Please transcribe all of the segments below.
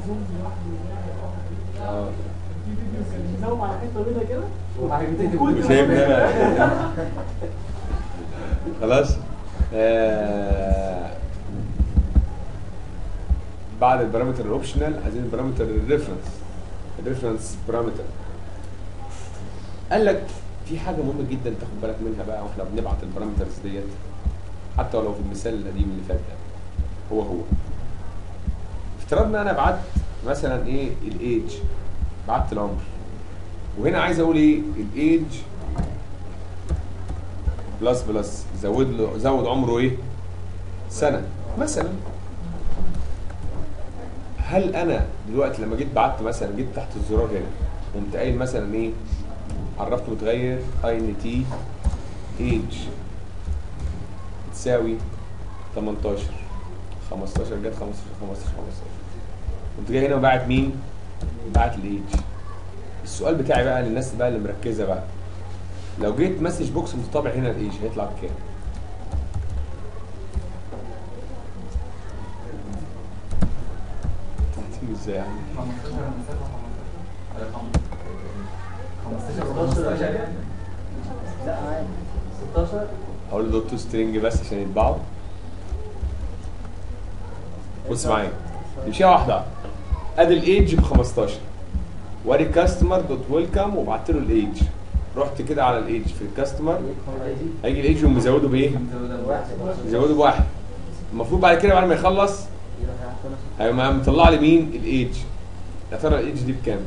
اه في فيديو كان بيزوم على حته بيضه كده مش هيبقى خلاص آه بعد البارامتر الاوبشنال عايزين البارامتر الريفرنس الريفرنس بارامتر قال لك في حاجه مهمه جدا تاخد بالك منها بقى واحنا بنبعت البارامترز ديت حتى ولو في المثال القديم اللي فات ده هو هو افترضنا انا بعت مثلا ايه الايج بعت العمر وهنا عايز اقول ايه الايج بلس بلس زود له زود عمره ايه سنه مثلا هل انا دلوقتي لما جيت بعت مثلا جيت تحت الزرار هنا قمت قايل مثلا ايه عرفت متغير اي ان تي ايج تساوي 18 15 جت 15 15 15 قمت جاي هنا وباعت مين؟ باعت الايج السؤال بتاعي بقى للناس بقى اللي مركزه بقى لو جيت مسج بوكس مطابع هنا الايج هيطلع بكام؟ هتيجي ازاي يعني؟ 15 مسافه 15 16 لا عادي 16 هقول له دوت تو سترينج بس عشان يتباعوا بص معايا يمشيها واحده ادي الايدج ب 15 وادي كاستمر دوت ويلكم وبعت له الايدج رحت كده على الايدج في الكاستمر هيجي الايدج ومزوده بايه؟ مزوده بواحد المفروض بعد كده بعد ما يخلص يروح يعطينا هيقوم مطلع لي مين؟ الايدج يا ترى الايدج دي بكام؟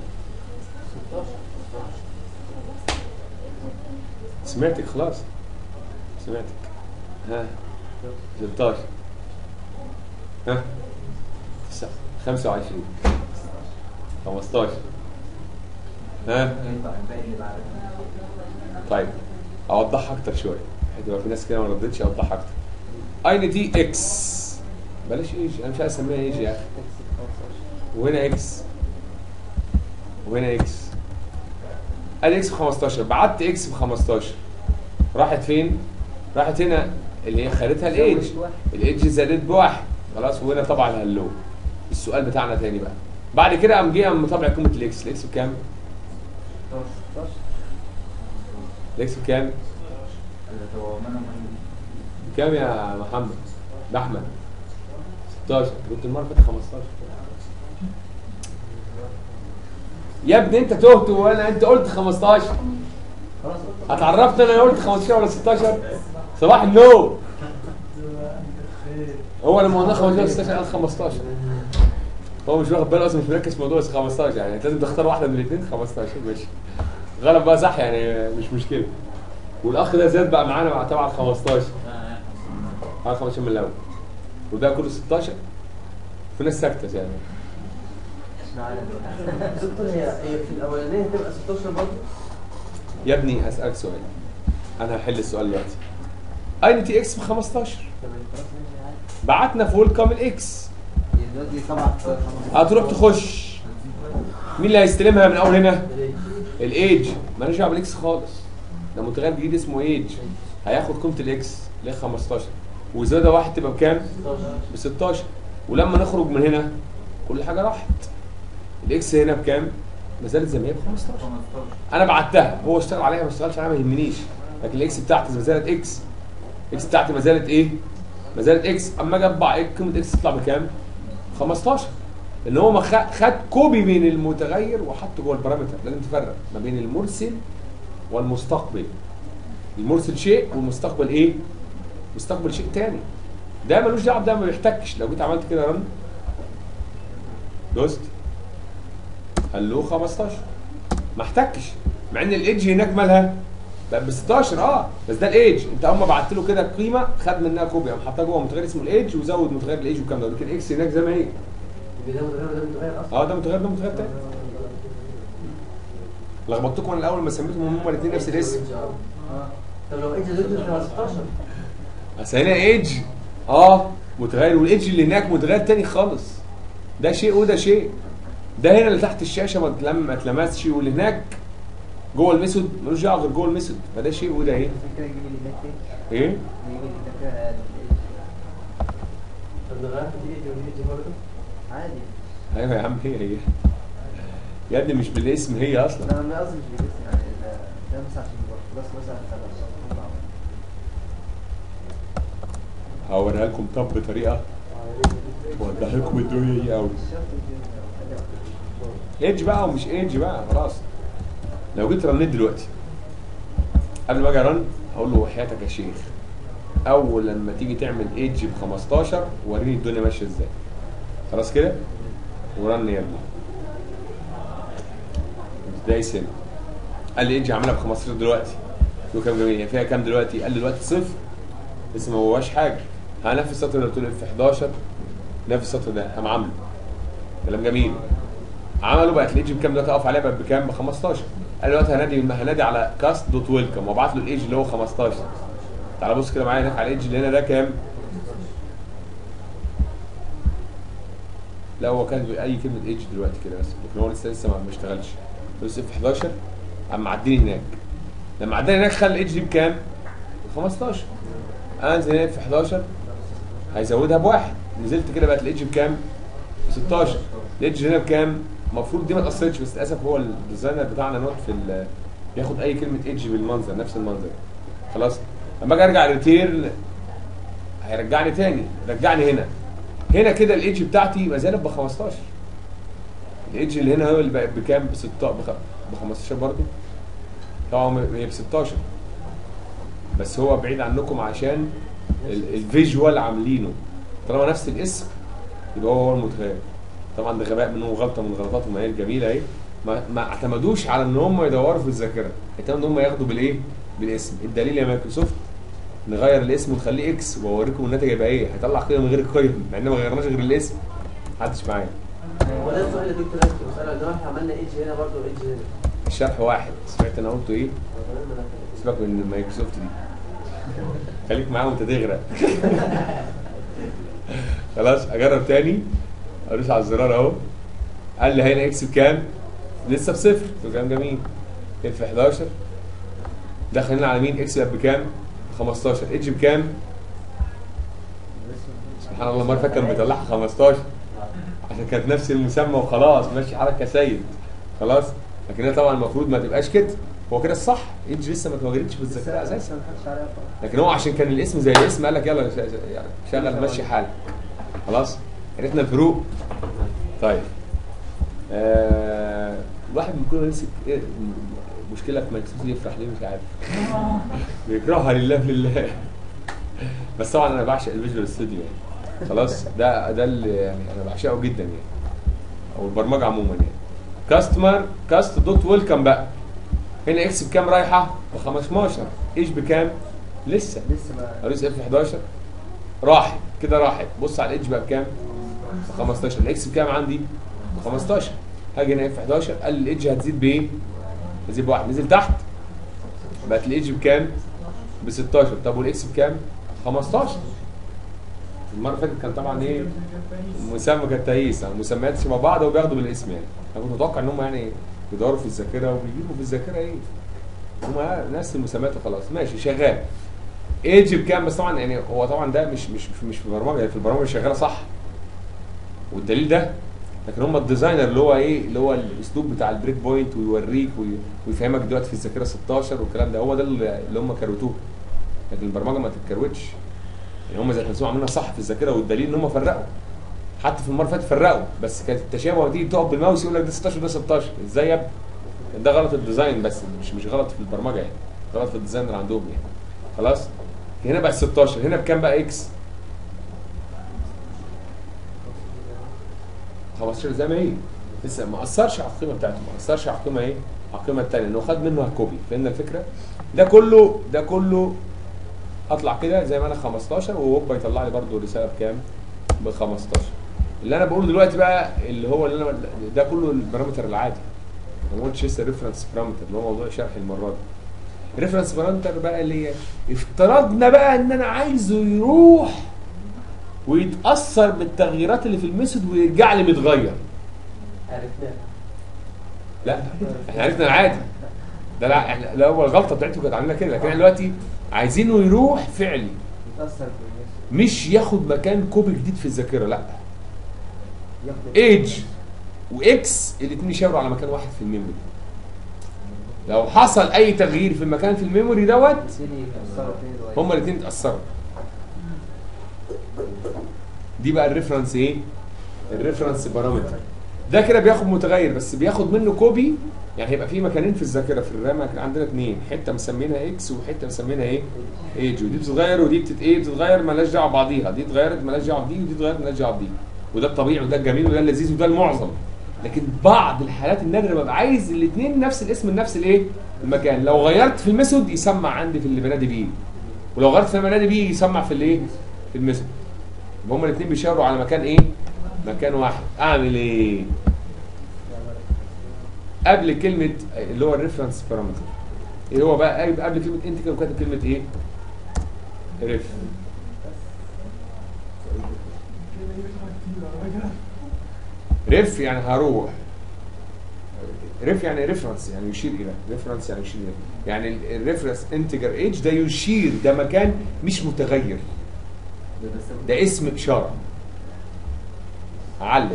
16 سمعتك خلاص سمعتك ها 16 ها تسعة. 25 15 ها ينفع الباقي اللي بعد طيب اوضحها اكتر شويه هتبقى في ناس كده ما ردتش اوضحها اكتر اين دي اكس بلاش ايج انا مش عايز اسميها ايج يا اخي وهنا اكس وهنا اكس ادي اكس ب 15 بعت اكس ب 15 راحت فين؟ راحت هنا اللي هي خدتها الايدج الايدج زادت بواحد خلاص وهنا طبعا هلو السؤال بتاعنا تاني بقى بعد كده قام جه قام مطابع قيمه الاكس الاكس بكام؟ 16 الاكس بكام؟ اللي هو منهم بكام يا محمد؟ ده احمد 16 قلت المره اللي فاتت 15 يا ابني انت تهت وانا انت قلت 15 خلاص قلت هتعرفني انا قلت 15 ولا 16 صباح النور هو لما قلنا 15 16 قال 15 هو مش واخد باله اصلا مش مركز في موضوع بس 15 يعني انت لازم تختار واحده من الاثنين 15 ماشي غلط بقى صح يعني مش مشكله والاخ ده زاد بقى معانا مع تبع ال 15 على 15 من الاول وده كله 16 في ناس ساكته يعني دكتور هي هي في الاولانيه هتبقى 16 برضه يا ابني هسالك سؤال انا هحل السؤال دلوقتي اين تي اكس ب 15 تمام خلاص ماشي عادي بعتنا في ويلكم الاكس دلوقتي طبعا هتروح تخش مين اللي هيستلمها من اول هنا؟ الايج مالوش دعوه بالاكس خالص ده متغير جديد اسمه ايج هياخد قيمه الاكس اللي هي 15 وزياده واحد تبقى بكام؟ 16 ب 16 ولما نخرج من هنا كل حاجه راحت الاكس هنا بكام؟ ما زالت زي ما هي ب 15 15 انا بعتها هو اشتغل عليها ما اشتغلش عليها ما يهمنيش لكن الاكس بتاعتي ما زالت اكس اكس بتاعتي ما زالت ايه؟ ما زالت اكس اما اجي اطبع إيه؟ قيمه اكس تطلع بكام؟ 15 لان هو ما خ- خد كوبي من المتغير وحطه جوه البارامتر لازم تفرق ما بين المرسل والمستقبل المرسل شيء والمستقبل ايه؟ مستقبل شيء تاني ده ملوش دعوه بده ما بيحتكش لو جيت عملت كده رن دوست هلو 15 ما احتكش مع ان الايدج هناك مالها بقت ب 16 اه بس ده الايدج انت اول ما بعت له كده قيمه خد منها كوبي قام حطها جوه متغير اسمه الايدج وزود متغير الايدج والكلام ده لكن اكس هناك زي ما هي يبقى ده متغير وده متغير اصلا اه ده متغير ده متغير تاني لخبطتكم انا الاول ما سميتهم هما الاثنين نفس الاسم اه طب لو انت زدت تبقى 16 اصل هنا ايدج اه متغير والايدج اللي هناك متغير تاني خالص ده شيء وده شيء ده هنا اللي تحت الشاشه ما اتلم ما اتلمسش واللي هناك جوه الميثود ملوش دعوه غير جوه الميثود فده شيء وده ايه؟ عشان كده يجيب لي هناك ايه؟ ايه؟ يجيب لي هناك طب نغير في دي ودي دي برضه عادي ايوه يا عم هي هي يا ابني مش بالاسم هي اصلا انا ما قصدي مش بالاسم يعني ده ده مثلا عشان يبقى خلاص مثلا تبع هوريها لكم طب بطريقه توضح لكم الدنيا دي قوي ايدج بقى ومش ايدج بقى خلاص لو جيت رنيت دلوقتي قبل ما اجي ارن هقول له وحياتك يا شيخ اول لما تيجي تعمل ايدج ب 15 وريني الدنيا ماشيه ازاي خلاص كده ورن يا ابني ازاي سن قال لي ايدج عاملها ب 15 دلوقتي قلت له كام جميل هي فيها كام دلوقتي قال لي دلوقتي صفر لسه ما هواش حاجه هنفذ السطر اللي قلت له اف 11 نفذ السطر ده قام عامله كلام جميل عملوا بقت الايدج بكام دلوقتي اقف عليها بقت بكام ب 15 قال لي دلوقتي هنادي هنادي على كاست دوت ويلكم وابعت له الايدج اللي هو 15 تعال بص كده معايا هناك على الايدج اللي هنا ده كام لا هو كان اي كلمه ايدج دلوقتي كده بس لكن هو لسه لسه ما ما اشتغلش بس اف 11 قام معديني هناك لما عداني هناك خلى الايدج دي بكام؟ ب 15 انزل هنا في 11 هيزودها بواحد نزلت كده بقت الايدج بكام؟ ب 16 الايدج هنا بكام؟ المفروض دي ما اتاثرتش بس للاسف هو الديزاينر بتاعنا نوت في ال- بياخد اي كلمه ايدج بالمنظر نفس المنظر خلاص لما اجي ارجع ريتيرن هيرجعني تاني رجعني هنا هنا كده الايدج بتاعتي ما زالت ب 15 الايدج اللي هنا هو اللي بقت بكام؟ ب 16 ب 15 برضه طبعا هي ب 16 بس هو بعيد عنكم عشان ال- الفيجوال عاملينه طالما نفس الاسم يبقى هو هو المتغير طبعا ده غباء منهم وغلطه من غلطاتهم هي الجميله اهي ما, ما اعتمدوش على ان هم يدوروا في الذاكره اعتمدوا ان هم ياخدوا بالايه؟ بالاسم الدليل يا مايكروسوفت نغير الاسم ونخليه اكس واوريكم الناتج هيبقى ايه هيطلع قيم غير القيم مع ان ما غيرناش غير الاسم محدش معايا هو ده السؤال اللي دكتور انت بسأله لو احنا عملنا ايدج هنا برضه ايدج هنا الشرح واحد سمعت انا قلته ايه؟ هو ده الملف. سيبك من مايكروسوفت دي خليك معاهم وانت تغرق خلاص اجرب تاني ادوس على الزرار اهو قال لي هنا اكس بكام؟ لسه بصفر قلت له كلام جميل اف 11 دخل هنا على مين اكس بقت بكام؟ ب 15 اتش بكام؟ سبحان الله المره اللي فاتت كان بيطلعها 15 عشان كانت نفس المسمى وخلاص ماشي حركه سيد خلاص لكن هي طبعا المفروض ما تبقاش كده هو كده الصح ايدج لسه ما اتواجدتش في الذاكره اساسا لسه ما حدش عارف لكن هو عشان كان الاسم زي الاسم قال لك يلا ش- ش- يعني شغل مشي حالك خلاص عرفنا الفروق طيب آه الواحد بيكون نفسك إيه مشكله في مايكروسوفت يفرح ليه مش عارف بيكرهها لله في لله بس طبعا انا بعشق الفيجوال ستوديو يعني خلاص ده ده اللي يعني انا بعشقه جدا يعني او البرمجه عموما يعني كاستمر كاست دوت ويلكم بقى هنا اكس بكام رايحه؟ ب 15 ايش بكام؟ لسه لسه ما اريس اف 11 راحت كده راحت بص على الايدج بقى بكام؟ ب 15 الاكس بكام عندي؟ ب 15 هاجي هنا اف 11 قال الايدج هتزيد بايه؟ هتزيد بواحد نزل تحت بقت الايدج بكام؟ ب 16 طب والاكس بكام؟ 15 المره اللي فاتت كان طبعا ايه؟ مسمى كانت تايس مسميات شبه بعض وبياخدوا بالاسم يعني انا كنت متوقع ان هم يعني يدوروا في الذاكره وبيجيبوا في الذاكره ايه؟ هم نفس المسميات وخلاص ماشي شغال ايدج بكام بس طبعا يعني هو طبعا ده مش مش مش في البرمجه يعني في البرمجه شغاله صح والدليل ده لكن هم الديزاينر اللي هو ايه اللي هو الاسلوب بتاع البريك بوينت ويوريك وي- ويفهمك دلوقتي في الذاكره 16 والكلام ده هو ده اللي اللي هم كروتوه لكن البرمجه ما تتكروتش يعني هم ذات نفسهم عاملينها صح في الذاكره والدليل ان هم فرقوا حتى في المره اللي فاتت فرقوا بس كانت التشابه دي تقف بالماوس يقول لك ده 16 وده 16 ازاي يا ابني؟ ده غلط الديزاين بس مش مش غلط في البرمجه يعني غلط في الديزاين اللي عندهم يعني خلاص هنا بقى 16 هنا بكام بقى اكس 15 زي ما هي لسه ما اثرش على القيمه بتاعته ما اثرش على القيمه ايه على القيمه الثانيه انه خد منها كوبي فهمنا الفكره ده كله ده كله اطلع كده زي ما انا 15 وهوبا يطلع لي برده رساله بكام ب 15 اللي انا بقوله دلوقتي بقى اللي هو اللي انا ده كله البارامتر العادي انا ما قلتش لسه ريفرنس بارامتر اللي هو موضوع شرح المره دي ريفرنس بارامتر بقى اللي هي افترضنا بقى ان انا عايزه يروح ويتاثر بالتغييرات اللي في الميثود ويرجع لي متغير عرفناها لا احنا عرفنا العادي ده لا احنا لا هو الغلطه بتاعته كانت عندنا كده لكن احنا دلوقتي عايزينه يروح فعلي متأثر بالناس مش ياخد مكان كوبي جديد في الذاكره لا ياخد ايدج واكس الاثنين يشاوروا على مكان واحد في الميموري لو حصل اي تغيير في المكان في الميموري دوت الدنيا يأثروا فين هما الاثنين اتاثروا دي بقى الريفرنس ايه الريفرنس بارامتر ده كده بياخد متغير بس بياخد منه كوبي يعني هيبقى في مكانين في الذاكره في الرام كان عندنا اثنين حته مسمينها اكس وحته مسمينها ايه ايج ودي بتتغير ودي بتت ايه بتتغير مالهاش دعوه ببعضيها دي اتغيرت مالهاش دعوه بدي ودي اتغيرت مالهاش دعوه بدي وده الطبيعي وده الجميل وده اللذيذ وده المعظم لكن بعض الحالات النادره ببقى عايز الاثنين نفس الاسم من نفس الايه المكان لو غيرت في الميثود يسمع عندي في اللي بنادي بيه ولو غيرت في المنادي بيه يسمع في الايه في الميثود يبقى هما الاثنين بيشاوروا على مكان ايه مكان واحد اعمل ايه قبل كلمه اللي هو الريفرنس بارامتر اللي هو بقى قبل قبل كلمه انت كده كاتب كلمه ايه ريف ريف يعني هروح ريف يعني ريفرنس يعني يشير الى ريفرنس يعني يشير الى يعني الريفرنس انتجر ايج ده يشير ده مكان مش متغير ده بس ده اسم اشاره علل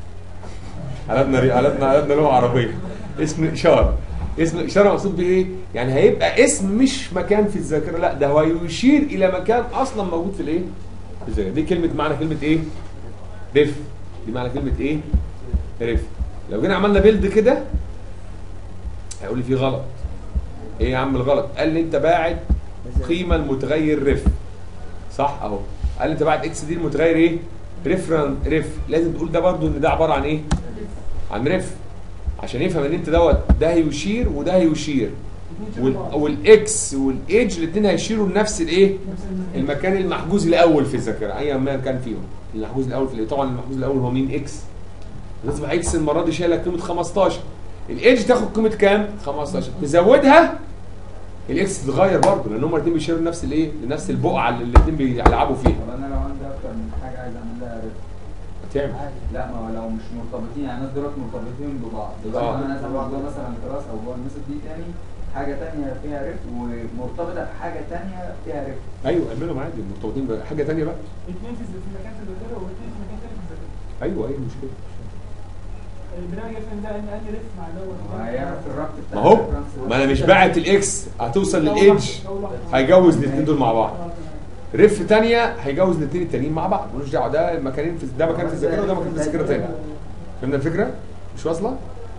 قلبنا ري- قلبنا قلبنا لغه عربيه اسم اشاره اسم اشاره مقصود بايه يعني هيبقى اسم مش مكان في الذاكره لا ده هو يشير الى مكان اصلا موجود في الايه في الذاكره دي كلمه معنى كلمه ايه ريف دي معنى كلمه ايه ريف لو جينا عملنا بيلد كده هيقول لي في غلط ايه يا عم الغلط قال لي انت باعت قيمه المتغير ريف صح اهو قال لي انت بعد اكس دي المتغير ايه ريفرن ريف لازم تقول ده برضو ان ده عباره عن ايه عن ريف عشان يفهم ان انت دوت ده هيشير وده هيشير وال- والاكس والايدج الاثنين هيشيروا لنفس الايه المكان المحجوز الاول في الذاكره ايا ما كان فيهم المحجوز الاول في طبعا المحجوز الاول هو مين اكس لازم اكس المره دي شايله قيمه 15 الايدج تاخد قيمه كام 15 تزودها الاكس تتغير برضه لان هم الاثنين بيشيروا لنفس الايه لنفس البقعه اللي الاثنين بيلعبوا فيها طب انا لو عندي اكتر من حاجه عايز اعمل لها ريف هتعمل لا ما هو لو مش مرتبطين يعني الناس دولت مرتبطين ببعض دلوقتي آه. انا عايز اعمل جوه مثلا كلاس او جوه الميثود دي تاني حاجه تانية فيها ريف ومرتبطه بحاجه تانية فيها ريف ايوه اعملهم عادي مرتبطين بحاجه ثانيه بقى اثنين في في مكان في الذاكره واثنين في مكان تاني في الذاكره ايوه ايه المشكله البرنامج يفهم ده ان اني ريف مع دوت هيعرف الربط بتاع ما هو الريفرنس ما انا مش باعت الاكس هتوصل للايدج هيجوز الاثنين دول مع بعض ريف تانية هيجوز الاثنين التانيين مع بعض ملوش دعوه ده مكانين في ده مكان في الذاكره وده مكان في الذاكره تاني فهمنا الفكره؟ مش واصله؟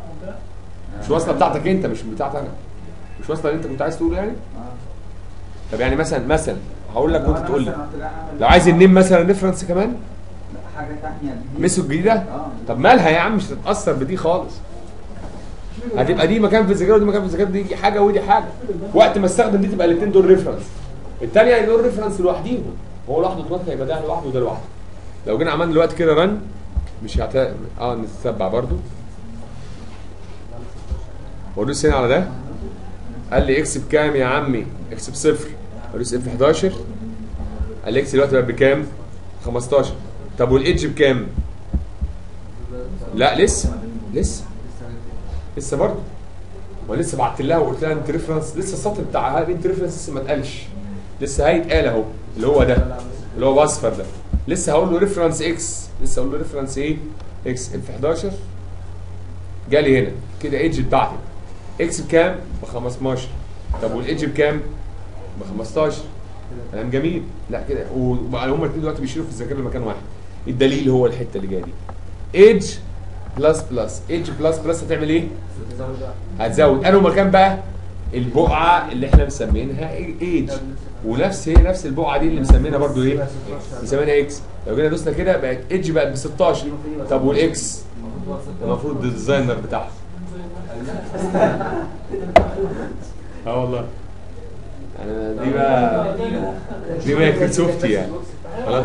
مش واصله بتاعتك انت مش بتاعتي انا مش واصله اللي انت كنت عايز تقوله يعني؟ آه. طب يعني مثلا مثلا هقول لك لو وانت أنا تقول لي مثلاً قلت لها أعمل- لو عايز النيم مثلا ريفرنس كمان لا، حاجه تانية جديدة. ميثود جديده اه طب مالها يا عم مش هتتاثر بدي خالص هتبقى دي مكان في الذاكره ودي مكان في الذاكره دي حاجه ودي حاجه وقت ما استخدم دي تبقى الاثنين دول ريفرنس الثانيه هيبقوا ريفرنس لوحديهم هو لوحده اوتوماتيك هيبقى ده لوحده وده لوحده لو جينا عملنا دلوقتي كده رن مش هت اه نتتبع برضو وادوس هنا على ده قال لي اكس بكام يا عمي اكس بصفر ادوس اف 11 قال لي اكس دلوقتي بقى بكام 15 طب والايدج بكام لا لسه لسه لسه برضه ما لسه بعت لها وقلت لها انت ريفرنس لسه السطر بتاع انت ريفرنس لسه ما اتقالش لسه هيتقال اهو اللي هو ده اللي هو باصفر ده لسه هقول له ريفرنس اكس لسه هقول له ريفرنس ايه اكس اف 11 جالي هنا كده ايدج بتاعتي اكس بكام ب 15 طب والايدج بكام ب 15 كلام جميل لا كده وبقى هما الاثنين دلوقتي بيشيلوا في الذاكره لمكان واحد الدليل هو الحته اللي جايه دي ايدج بلس بلس ايدج بلس بلس هتعمل ايه هتزود انه مكان بقى البقعه اللي احنا مسمينها ايدج ونفس هي نفس البقعه دي اللي مسمينها برضو ايه مسمينها اكس لو جينا دوسنا كده بقت ايدج بقت ب 16 طب والاكس المفروض الديزاينر بتاعها اه والله انا دي بقى دي مايكروسوفت يعني خلاص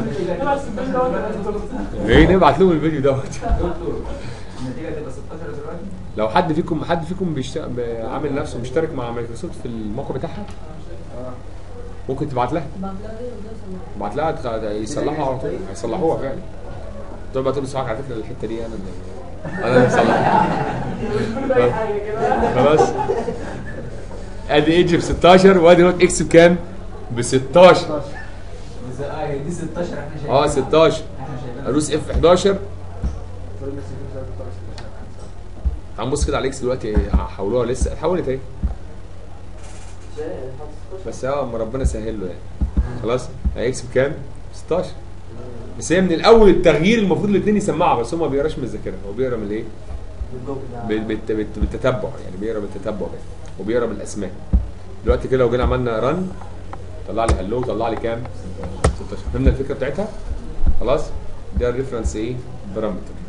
ايه نبعت لهم الفيديو دوت النتيجه تبقى 16 دلوقتي لو حد فيكم حد فيكم بيشت... عامل نفسه مشترك مع مايكروسوفت في الموقع بتاعها ممكن تبعت لها تبعت لها تخ- يصلحوا على طول هيصلحوها فعلا تقول بقى تقول لصاحبك على فكره الحته دي انا اللي انا اللي مصلحها خلاص ادي ايدج ب 16 وادي نوت اكس بكام؟ ب 16 بس اه هي دي 16 احنا شايفينها اه 16 احنا شايفينها ادوس اف 11 طول ما السكين زي تعال نبص كده على الاكس دلوقتي حولوها لسه اتحولت اهي بس اه اما ربنا سهل له يعني خلاص هي اكس بكام؟ 16 بس هي من الاول التغيير المفروض الاثنين يسمعها بس هو ما بيقراش من الذاكره هو بيقرا من الايه؟ بال- بالت- بالت- بالتتبع يعني بيقرا بالتتبع بس وبيقرا بالاسماء دلوقتي كده لو جينا عملنا رن طلع لي هلو طلع لي كام 16 فهمنا الفكره بتاعتها خلاص ده الريفرنس ايه بارامتر